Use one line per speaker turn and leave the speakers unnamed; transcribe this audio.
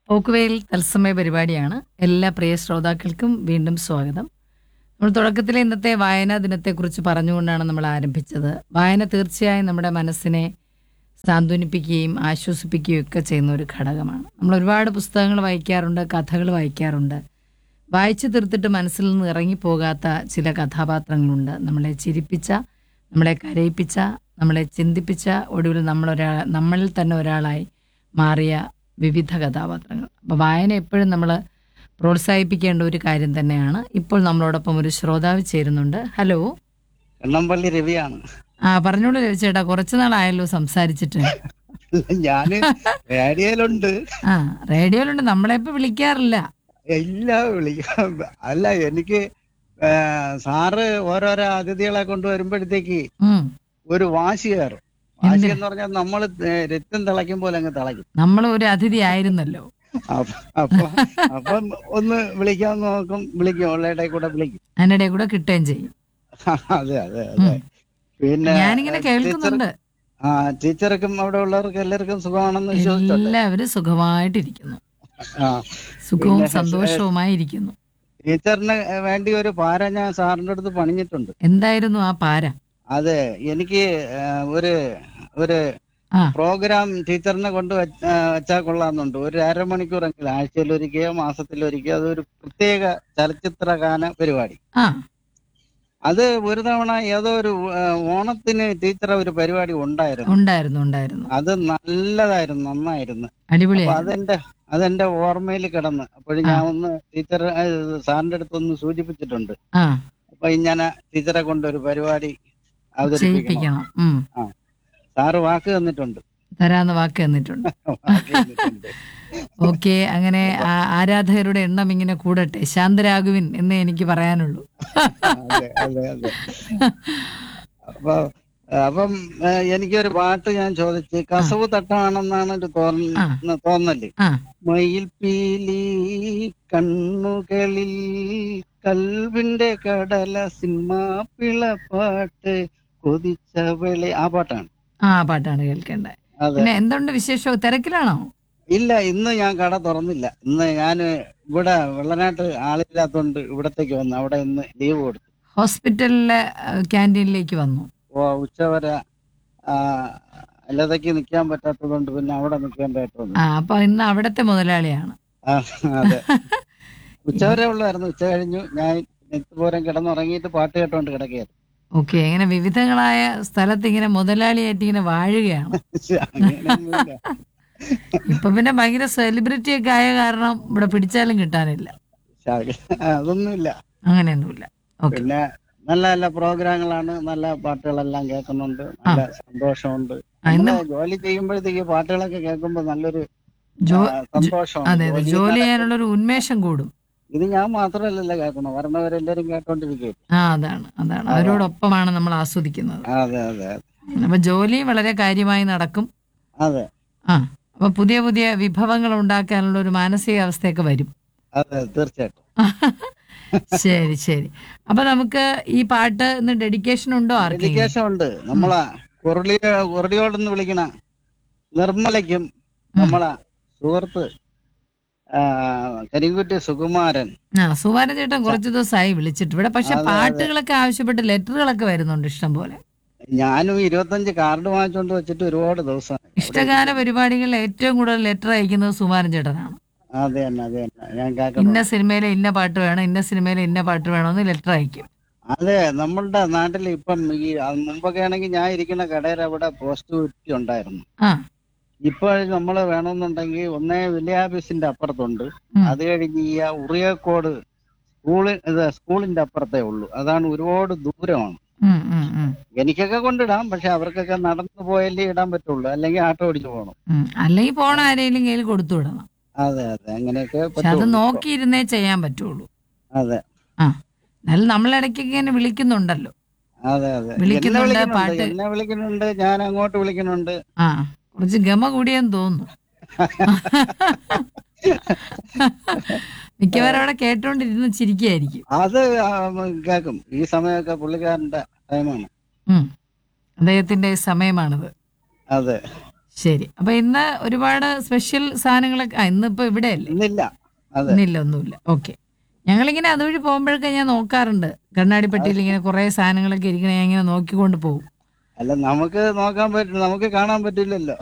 പോക്കുവെയിൽ തത്സമയ പരിപാടിയാണ് എല്ലാ പ്രിയ ശ്രോതാക്കൾക്കും വീണ്ടും സ്വാഗതം നമ്മൾ തുടക്കത്തിലെ ഇന്നത്തെ വായനാ ദിനത്തെക്കുറിച്ച് പറഞ്ഞുകൊണ്ടാണ് നമ്മൾ ആരംഭിച്ചത് വായന തീർച്ചയായും നമ്മുടെ മനസ്സിനെ സാന്ത്വനിപ്പിക്കുകയും ആശ്വസിപ്പിക്കുകയും ഒക്കെ ചെയ്യുന്ന ഒരു ഘടകമാണ് നമ്മൾ ഒരുപാട് പുസ്തകങ്ങൾ വായിക്കാറുണ്ട് കഥകൾ വായിക്കാറുണ്ട് വായിച്ചു തീർത്തിട്ട് മനസ്സിൽ നിന്ന് ഇറങ്ങിപ്പോകാത്ത ചില കഥാപാത്രങ്ങളുണ്ട് നമ്മളെ ചിരിപ്പിച്ച നമ്മളെ കരയിപ്പിച്ച നമ്മളെ ചിന്തിപ്പിച്ച ഒടുവിൽ നമ്മളൊരാ നമ്മളിൽ തന്നെ ഒരാളായി മാറിയ വിവിധ കഥാപാത്രങ്ങൾ അപ്പോൾ വായന എപ്പോഴും നമ്മൾ പ്രോത്സാഹിപ്പിക്കേണ്ട ഒരു കാര്യം തന്നെയാണ് ഇപ്പോൾ നമ്മളോടൊപ്പം ഒരു ശ്രോതാവ് ചേരുന്നുണ്ട് ഹലോ
കണ്ണമ്പള്ളി രവിയാണ്
ആ പറഞ്ഞോളൂ ചേട്ടാ കുറച്ചു നാളായല്ലോ സംസാരിച്ചിട്ട്
ഞാന് റേഡിയോയിലുണ്ട്
ആ റേഡിയോയിലുണ്ട് നമ്മളെ ഇപ്പൊ വിളിക്കാറില്ല
ഇല്ല വിളിക്കാം അല്ല എനിക്ക് ആ, സാറ് ഓരോരോ അതിഥികളെ കൊണ്ടുവരുമ്പോഴത്തേക്ക്
ഉം
ഒരു വാശി കയറും വാശി എന്ന് പറഞ്ഞാൽ നമ്മൾ രക്തം തിളയ്ക്കും പോലെ അങ്ങ് തിളയ്ക്കും
നമ്മൾ ഒരു അതിഥി ആയിരുന്നല്ലോ
അപ്പ- അപ്പൊ അപ്പം ഒന്ന് വിളിക്കാൻ നോക്കും വിളിക്കും ഉള്ളയുടെ കൂടെ വിളിക്കും
അതിനിടെ കൂടെ കിട്ടുകയും ചെയ്യും
അതെ അതെ അതെ പിന്നെ
ഞാനിങ്ങനെ കേൾക്കുന്നുണ്ട്
ആ ടീച്ചർക്കും അവിടെ ഉള്ളവർക്ക് എല്ലാവർക്കും സുഖമാണെന്ന് വിശ്വസിച്ചോട്ടെ
എല്ലാവരും സുഖമായിട്ടിരിക്കുന്നു
ആ
സുഖവും
പിന്നെ
സന്തോഷവുമായി ഇരിക്കുന്നു
ടീച്ചറിന് വേണ്ടി ഒരു പാര ഞാൻ സാറിന്റെ അടുത്ത് പണിഞ്ഞിട്ടുണ്ട്
എന്തായിരുന്നു ആ പാര
അതെ എനിക്ക് ആ, ഒരു ഒരു
ആ
പ്രോഗ്രാം ടീച്ചറിനെ കൊണ്ട് വച്ച- ആ, വെച്ചാൽ കൊള്ളാമെന്നുണ്ട് ഒരു അരമണിക്കൂറെങ്കിലും ആഴ്ചയിൽ ഒരിക്കയോ മാസത്തിൽ ഒരിക്കയോ അതൊരു പ്രത്യേക ചലച്ചിത്ര ഗാന പരിപാടി
ആ
അത് ഒരു തവണ ഏതോ ഒരു ആ, ഓണത്തിന് ടീച്ചറെ ഒരു പരിപാടി ഉണ്ടായിരുന്നു
ഉണ്ടായിരുന്നു ഉണ്ടായിരുന്നു
അത് നല്ലതായിരുന്നു നന്നായിരുന്നു അപ്പൊ
അടിപൊളിയായിരുന്നു
അതെന്റെ അതെന്റെ ഓർമ്മയിൽ കിടന്ന് അപ്പോഴും ഞാൻ ഒന്ന് ടീച്ചർ സാറിന്റെ അടുത്ത് ഒന്ന് സൂചിപ്പിച്ചിട്ടുണ്ട്
ആ
അപ്പൊ ഇങ്ങനെ ടീച്ചറെ കൊണ്ട് ഒരു പരിപാടി അവതരിപ്പിക്കണം
ചെയ്യിപ്പിക്കണം ഉം
സാറ് വാക്ക് തന്നിട്ടുണ്ട്
തരാന്ന് വാക്ക് തന്നിട്ടുണ്ട്
വാക്ക് തന്നിട്ടുണ്ട്.
ഓക്കെ അങ്ങനെ ആ- ആരാധകരുടെ എണ്ണം ഇങ്ങനെ കൂടട്ടെ ശാന്തരാഘുവിൻ എന്നേ എനിക്ക് പറയാനുള്ളൂ
അതെ അതെ അതെ അപ്പൊ അപ്പം ഏ, എനിക്കൊരു പാട്ട് ഞാൻ ചോദിച്ച് കസവ് തട്ടാണെന്നാണ് ഒരു തോന്ന തോന്നല്
ആ
മയിൽ പീലി കണ്ണുകളിൽ കൽവിന്റെ കടല സിനിമ പിളപ്പാട്ട് കൊതിച്ചവളെ ആ പാട്ടാണ്
ആ പാട്ടാണ് കേൾക്കേണ്ടത്
അതെ
പിന്നെ എന്തുണ്ട് വിശേഷം തിരക്കിലാണോ
ഇല്ല ഇന്ന് ഞാൻ കട തുറന്നില്ല ഇന്ന് ഞാൻ ഇവിടെ വെള്ളനാട്ട് ആളില്ലാത്തോണ്ട് ഇവിടത്തേക്ക് വന്നു അവിടെ ഇന്ന് ലീവ് കൊടുത്തു
ഹോസ്പിറ്റലിലെ ക്യാൻറ്റീനിലേക്ക് വന്നു
ഓ ഉച്ചവരെ ആ, അല്ലാതേക്ക് നിൽക്കാൻ പറ്റാത്തതുകൊണ്ട് പിന്നെ അവിടെ നിൽക്കേണ്ടതായിട്ട് വന്നു
ആ അപ്പൊ ഇന്ന് അവിടത്തെ മുതലാളിയാണ്
ആ, അതെ ഉച്ചവരെ ഉള്ളായിരുന്നു ഉച്ച കഴിഞ്ഞു ഞാൻ നെത്തുപോരം കിടന്നുറങ്ങിയിട്ട് പാട്ട് കേട്ടോണ്ട് കിടക്കുകയായിരുന്നു
ഓക്കെ ഇങ്ങനെ വിവിധങ്ങളായ സ്ഥലത്ത് ഇങ്ങനെ മുതലാളിയായിട്ട് ഇങ്ങനെ വാഴുകയാണ്
അങ്ങനെയൊന്നുമില്ല.
ഇപ്പൊ പിന്നെ ഭയങ്കര സെലിബ്രിറ്റി ഒക്കെ ആയ കാരണം ഇവിടെ പിടിച്ചാലും കിട്ടാനില്ല
ശാഖ- അതൊന്നുമില്ല
അങ്ങനെയൊന്നുമില്ല ഓക്കെ
പിന്നെ നല്ല നല്ല പ്രോഗ്രാമുകളാണ് നല്ല പാട്ടുകളെല്ലാം കേൾക്കുന്നുണ്ട് നല്ല സന്തോഷമുണ്ട്
ആ, ഇന്ന്
നമ്മള് ജോലി ചെയ്യുമ്പോഴത്തേക്ക് പാട്ടുകളൊക്കെ കേൾക്കുമ്പോൾ നല്ലൊരു
ജോ
ആ, സന്തോഷമാണ്
അതെ അതെ
ജോലി
ജോലി ചെയ്യാനുള്ള ഒരു ഉന്മേഷം കൂടും
ഇത് ഞാൻ മാത്രമല്ലല്ലോ കേൾക്കണം വരണവരെല്ലാരും കേട്ടോണ്ടിരിക്കും
ആ അതാണ് അതാണ് അവരോടൊപ്പമാണ് നമ്മൾ ആസ്വദിക്കുന്നത്
അതെ അതെ
അപ്പൊ ജോലി വളരെ കാര്യമായി നടക്കും
അതെ
ആ അപ്പൊ പുതിയ പുതിയ വിഭവങ്ങൾ ഉണ്ടാക്കാനുള്ള ഒരു മാനസികാവസ്ഥയൊക്കെ വരും
അതെ തീർച്ചയായിട്ടും
ശരി ശരി അപ്പൊ നമുക്ക് ഈ പാട്ട് ഇന്ന് ഡെഡിക്കേഷൻ ഉണ്ടോ ആർക്കെങ്കിലും
ഡെഡിക്കേഷൻ ഉണ്ട് നമ്മളെ കുരളി കുരളിയോടെന്ന് വിളിക്കണ നിർമ്മലയ്ക്കും നമ്മളെ സുഹൃത്ത് ആ, കരിങ്കുറ്റി സുകുമാരൻ
ആ സുമാരൻ ചേട്ടൻ കുറച്ച് ദിവസമായി വിളിച്ചിട്ട് ഇവിടെ പക്ഷെ
അതെ, അതെ.
പാട്ടുകളൊക്കെ ആവശ്യപ്പെട്ട് ലെറ്ററുകളൊക്കെ വരുന്നുണ്ട് ഇഷ്ടം പോലെ
ഞാനും ഇരുപത്തഞ്ച് കാർഡ് വാങ്ങിച്ചോണ്ട് വെച്ചിട്ട് ഒരുപാട് ദിവസം
ഇഷ്ടഗാന പരിപാടികളിൽ ഏറ്റവും കൂടുതൽ ലെറ്റർ അയക്കുന്നത് സുമാരൻ ചേട്ടനാണ്
അതെ തന്നെ അതെ തന്നെ ഞാൻ
ഇന്ന
കേൾക്കണം
സിനിമയിലെ ഇന്ന പാട്ട് വേണം ഇന്ന സിനിമയിലെ ഇന്ന പാട്ട് വേണമെന്ന് ലെറ്റർ അയക്കും
അതെ നമ്മളുടെ നാട്ടിൽ ഇപ്പം ഈ അത് മുമ്പൊക്കെ ആണെങ്കിൽ ഞാൻ ഇരിക്കുന്ന കടയിൽ അവിടെ പോസ്റ്റ് കുറ്റി ഉണ്ടായിരുന്നു
ആ
ഇപ്പോൾ നമ്മൾ വേണമെന്നുണ്ടെങ്കിൽ ഒന്നേ വില്യാഫീസിന്റെ അപ്പുറത്തുണ്ട്
ഉം.
അത് കഴിഞ്ഞ് ഈ ആ ഉറിയക്കോട് സ്കൂള് ഇത് സ്കൂളിന്റെ അപ്പുറത്തേ ഉള്ളൂ അതാണ് ഒരുപാട് ദൂരമാണ്
ഉം, ഉം, ഉം,
എനിക്കൊക്കെ കൊണ്ടിടാം പക്ഷെ അവർക്കൊക്കെ നടന്നു പോയാലേ ഇടാൻ പറ്റുള്ളൂ അല്ലെങ്കിൽ ആട്ടോ ഓടിച്ചു പോകണം
ഉം. അല്ലെങ്കിൽ പോണ ആരെങ്കിലും കയ്യിൽ കൊടുത്തു വിടണം
അതെ അതെ അങ്ങനെയൊക്കെ
പക്ഷെ അത്
പറ്റുള്ളൂ.
നോക്കിയിരുന്നേ ചെയ്യാൻ പറ്റുള്ളൂ
അതെ
ആ എന്നാലും നമ്മളിടയ്ക്കൊക്കെ ഇങ്ങനെ വിളിക്കുന്നുണ്ടല്ലോ
അതെ അതെ എന്നെ
വിളിക്കുന്നുണ്ട്,
വിളിക്കുന്നുണ്ട്
പാട്ട്.
എന്നെ വിളിക്കുന്നുണ്ട് ഞാൻ അങ്ങോട്ട് വിളിക്കുന്നുണ്ട്
ആ കുറച്ച് ഗമ കൂടിയെന്ന് തോന്നുന്നു മിക്കവാറും അവിടെ കേട്ടോണ്ടിരുന്ന് ചിരിക്കുകയായിരിക്കും
അത് ആ, കേൾക്കും ഈ സമയമൊക്കെ പുള്ളിക്കാരന്റെ ടൈമാണ്
ഉം. അദ്ദേഹത്തിന്റെ സമയമാണിത്
അതെ
ശരി അപ്പൊ ഇന്ന് ഒരുപാട് സ്പെഷ്യൽ സാധനങ്ങളൊക്കെ ആ ഇന്നിപ്പോ ഇവിടെ അല്ലേ
ഇന്നില്ല അതെ
ഇന്നില്ല ഒന്നുമില്ല ഓക്കെ ഞങ്ങളിങ്ങനെ അതുവഴി പോകുമ്പോഴൊക്കെ ഞാൻ നോക്കാറുണ്ട് കണ്ണാടിപ്പെട്ടിയിൽ ഇങ്ങനെ കുറെ സാധനങ്ങളൊക്കെ ഇരിക്കണ ഞാൻ ഇങ്ങനെ നോക്കിക്കൊണ്ട് പോകും
അല്ല നമുക്ക് നോക്കാൻ പറ്റില്ല നമുക്ക് കാണാൻ പറ്റില്ലല്ലോ